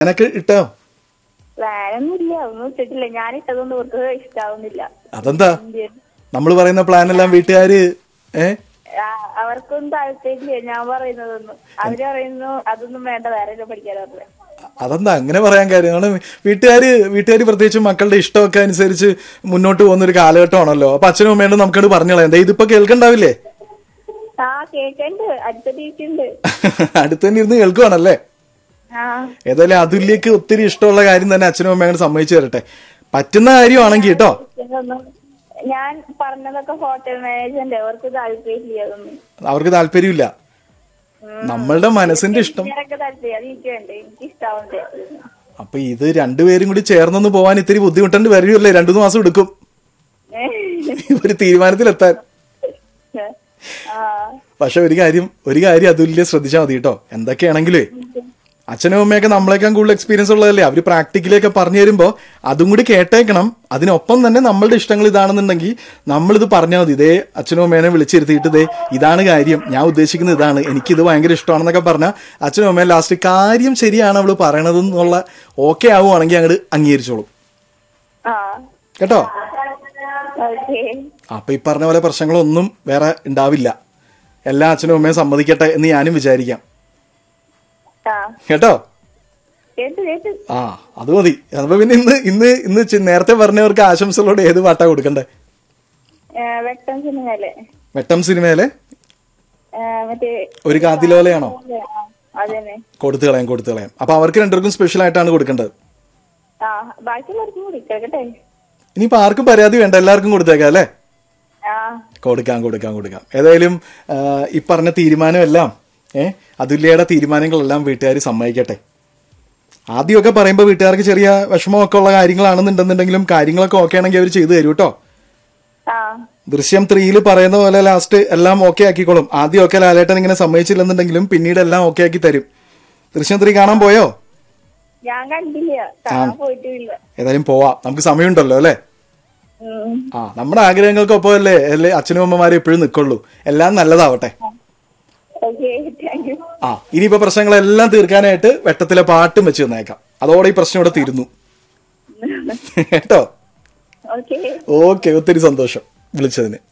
എനക്ക് ഇട്ടോ പ്ലാനൊന്നുമില്ല ഒന്നും ഇട്ടിട്ടില്ല ഞാൻ ഇട്ടതൊന്നും അവർക്ക് ഇഷ്ടാവുന്നില്ല അതെന്താ നമ്മൾ പറയുന്ന പ്ലാൻ എല്ലാം വീട്ടുകാര് ഏ ആ, അവർക്കൊന്നും താല്പര്യമില്ല ഞാൻ പറയുന്നതൊന്നും അവര് പറയുന്നു അതൊന്നും വേണ്ട വേറെ പഠിക്കാനറില്ല അതെന്താ അങ്ങനെ പറയാൻ കാര്യം കാരണം വീട്ടുകാര് വീട്ടുകാര് പ്രത്യേകിച്ച് മക്കളുടെ ഇഷ്ടമൊക്കെ അനുസരിച്ച് മുന്നോട്ട് പോകുന്ന ഒരു കാലഘട്ടമാണല്ലോ അപ്പൊ അച്ഛനും അമ്മയോട് നമുക്കത് പറഞ്ഞോളാം എന്താ ഇതിപ്പോ കേൾക്കണ്ടാവില്ലേ ആ കേക്കുണ്ട് അടുത്ത ടീച്ചുണ്ട് അടുത്ത് തന്നെ ഇരുന്ന് കേൾക്കുവാണല്ലേ ആ ഏതായാലും അതുല്യക്ക് ഒത്തിരി ഇഷ്ടമുള്ള കാര്യം തന്നെ അച്ഛനും അമ്മയും കൂടെ സമ്മതിച്ചു തരട്ടെ പറ്റുന്ന കാര്യമാണെങ്കിൽ കേട്ടോ ഇതൊന്നും ഞാൻ പറഞ്ഞതൊക്കെ ഹോട്ടൽ മാനേജ്മെന്റ് അവർക്ക് താല്പര്യമില്ല അതൊന്നും അവർക്ക് താല്പര്യമില്ല നമ്മളുടെ മനസ്സിന്റെ ഇഷ്ടം ഇങ്ങനൊക്കെ താല്പര്യം അത് എനിക്ക് വേണ്ട എനിക്ക് ഇഷ്ടാവുന്നില്ല അപ്പൊ ഇത് രണ്ടുപേരും കൂടി ചേർന്നൊന്ന് പോവാൻ ഇത്തിരി ബുദ്ധിമുട്ടേണ്ടി വരുമല്ലേ രണ്ടു മൂന്ന് മാസം എടുക്കും ഒരു തീരുമാനത്തിലെത്താൻ ആ പക്ഷെ ഒരു കാര്യം ഒരു കാര്യം അതുല്യ ശ്രദ്ധിച്ചാൽ മതി കേട്ടോ എന്തൊക്കെയാണെങ്കിലേ അച്ഛനും അമ്മയൊക്കെ നമ്മളെക്കാൾ കൂടുതൽ എക്സ്പീരിയൻസ് ഉള്ളതല്ലേ അവര് പ്രാക്ടിക്കലൊക്കെ പറഞ്ഞു തരുമ്പോ അതും കൂടി കേട്ടേക്കണം അതിനൊപ്പം തന്നെ നമ്മളുടെ ഇഷ്ടങ്ങൾ ഇതാണെന്നുണ്ടെങ്കിൽ നമ്മളിത് പറഞ്ഞാൽ മതി ഇതേ അച്ഛനും അമ്മേനെ വിളിച്ചിരുത്തിയിട്ട് ഇതേ ഇതാണ് കാര്യം ഞാൻ ഉദ്ദേശിക്കുന്നത് ഇതാണ് എനിക്കിത് ഭയങ്കര ഇഷ്ടമാണെന്നൊക്കെ പറഞ്ഞാൽ അച്ഛനും അമ്മയും ലാസ്റ്റ് കാര്യം ശരിയാണ് അവള് പറയണത് എന്നുള്ള ഓക്കെ ആവുകയാണെങ്കിൽ അങ്ങോട്ട് അംഗീകരിച്ചോളും ആ കേട്ടോ ഓക്കെ അപ്പൊ ഈ പറഞ്ഞ പോലെ പ്രശ്നങ്ങളൊന്നും വേറെ ഉണ്ടാവില്ല എല്ലാ അച്ഛനും അമ്മയും സമ്മതിക്കട്ടെ എന്ന് ഞാനും വിചാരിക്കാം ആ കേട്ടോ കേട്ടു കേട്ടു ആ അത് മതി അപ്പൊ പിന്നെ ഇന്ന് ഇന്ന് ഇന്ന് ചി- നേരത്തെ പറഞ്ഞവർക്ക് ആശംസകളോട് ഏത് പാട്ടാ കൊടുക്കണ്ടേ ഏ, വെട്ടം സിനിമയിലെ വെട്ടം സിനിമയിലെ ഏ, മറ്റേ ഒരു കാതിലോലയാണോ ആ, അതന്നെ കൊടുത്തു കളയാം കൊടുത്തു കളയാം അപ്പൊ അവർക്ക് രണ്ടുപേർക്കും സ്പെഷ്യൽ ആയിട്ടാണ് കൊടുക്കേണ്ടത് ആ ബാക്കിയുള്ളവർക്കും കൂടി കേൾക്കട്ടെ ഇനിയിപ്പോ ആർക്കും പരാതി വേണ്ട എല്ലാവർക്കും കൊടുത്തേക്കാം അല്ലേ ആ കൊടുക്കാം കൊടുക്കാം കൊടുക്കാം ഏതായാലും ആ, ഈ പറഞ്ഞ തീരുമാനമെല്ലാം ഏ അതുല്യയുടെ തീരുമാനങ്ങളെല്ലാം വീട്ടുകാർ സമ്മതിക്കട്ടെ ആദ്യമൊക്കെ പറയുമ്പോൾ വീട്ടുകാർക്ക് ചെറിയ വിഷമമൊക്കെ ഉള്ള കാര്യങ്ങളാണെന്നുണ്ടെന്നുണ്ടെങ്കിലും കാര്യങ്ങളൊക്കെ ഓക്കെ ആണെങ്കിൽ അവർ ചെയ്തു തരൂ കേട്ടോ ആ ദൃശ്യം ത്രീയിൽ പറയുന്ന പോലെ ലാസ്റ്റ് എല്ലാം ഓക്കെ ആക്കിക്കോളും ആദ്യമൊക്കെ ലാലേട്ടൻ ഇങ്ങനെ സമ്മതിച്ചില്ലെന്നുണ്ടെങ്കിലും പിന്നീട് എല്ലാം ഓക്കെ ആക്കി തരും ദൃശ്യം ത്രീ കാണാൻ പോയോ ഞാൻ കണ്ടില്ല കാണാൻ പോയിട്ടില്ല ഏതായാലും പോവാം നമുക്ക് സമയമുണ്ടല്ലോ അല്ലേ ഉം. ആ നമ്മുടെ ആഗ്രഹങ്ങൾക്കൊപ്പം അല്ലേ അല്ലേ അച്ഛനും അമ്മമാരും എപ്പോഴും നിൽക്കുള്ളൂ എല്ലാം നല്ലതാവട്ടെ ഓക്കെ താങ്ക് യു ആ ഇനിയിപ്പോ പ്രശ്നങ്ങളെല്ലാം തീർക്കാനായിട്ട് വെട്ടത്തിലെ പാട്ടും വെച്ച് തന്നേക്കാം അതോടെ ഈ പ്രശ്നം ഇവിടെ തീരുന്നു കേട്ടോ ഓക്കെ ഓക്കെ ഒത്തിരി സന്തോഷം വിളിച്ചതിന്